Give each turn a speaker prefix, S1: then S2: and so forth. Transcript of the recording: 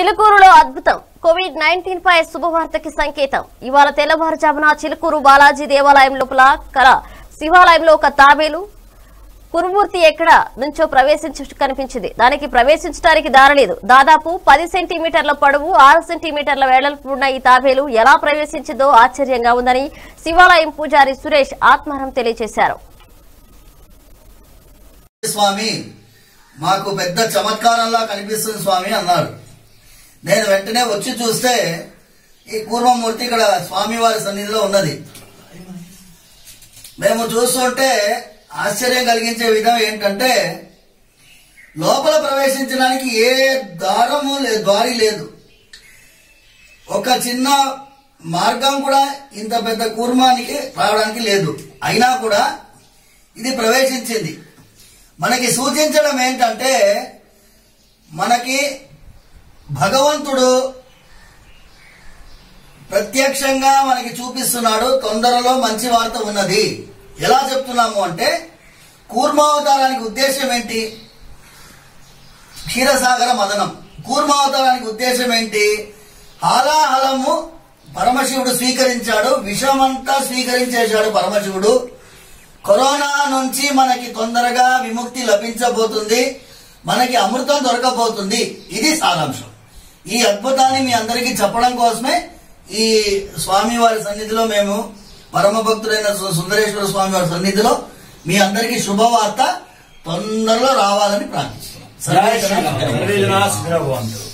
S1: చిలుకూరులో అద్భుతం Covid nineteen పై శుభవార్తకి సంకేతం ఇవాళ తెల్లవారుజామున చిలుకూరు బాలాజీ దేవాలయం లోపల కల శివాలయంలో ఒక తాబేలు కురుమూర్తి ఎక్కడ నుంచో ప్రవేశించు కనిపించింది దానికి ప్రవేశించడానికి దారలేదు దాదాపు పది సెంటీమీటర్ల పొడవు ఆరు సెంటీమీటర్ల వెడల్పు ఉన్న ఈ తాబేలు ఎలా ప్రవేశించిందో ఆశ్చర్యంగా ఉందని శివాలయం పూజారి సురేష్ ఆత్మారం తెలియజేశారు
S2: స్వామి మాకు పెద్ద చమత్కారంలా కనిపిస్తుంది స్వామి అన్నాడు నేను వెంటనే వచ్చి చూస్తే ఈ కూర్మమూర్తి ఇక్కడ స్వామివారి సన్నిధిలో ఉన్నది మేము చూస్తుంటే ఆశ్చర్యం కలిగించే విధం ఏంటంటే లోపల ప్రవేశించడానికి ఏ దారము లేదు దారి లేదు ఒక చిన్న మార్గం కూడా ఇంత పెద్ద కూర్మానికి రావడానికి లేదు అయినా కూడా ఇది ప్రవేశించింది మనకి సూచించడం ఏంటంటే మనకి భగవంతుడు ప్రత్యక్షంగా మనకి చూపిస్తున్నాడు తొందరలో మంచి వార్త ఉన్నది ఎలా చెప్తున్నాము అంటే కూర్మావతారానికి ఉద్దేశం ఏంటి క్షీరసాగర మదనం కూర్మావతారానికి ఉద్దేశం ఏంటి హాలాహలము పరమశివుడు స్వీకరించాడు విషమంతా స్వీకరించేశాడు పరమశివుడు కరోనా నుంచి మనకి తొందరగా విముక్తి లభించబోతుంది మనకి అమృతం దొరకబోతుంది ఇది సారాంశం ఈ అద్భుతాన్ని మీ అందరికీ చెప్పడం కోసమే ఈ స్వామి వారి సన్నిధిలో మేము పరమ భక్తుడైన సు- సుందరేశ్వర స్వామి వారి సన్నిధిలో మీ అందరికీ శుభవార్త తొందరలో రావాలని ప్రార్థిస్తున్నాం సర్వే జనా
S3: సర్వే జనా సుఖినో భవంతు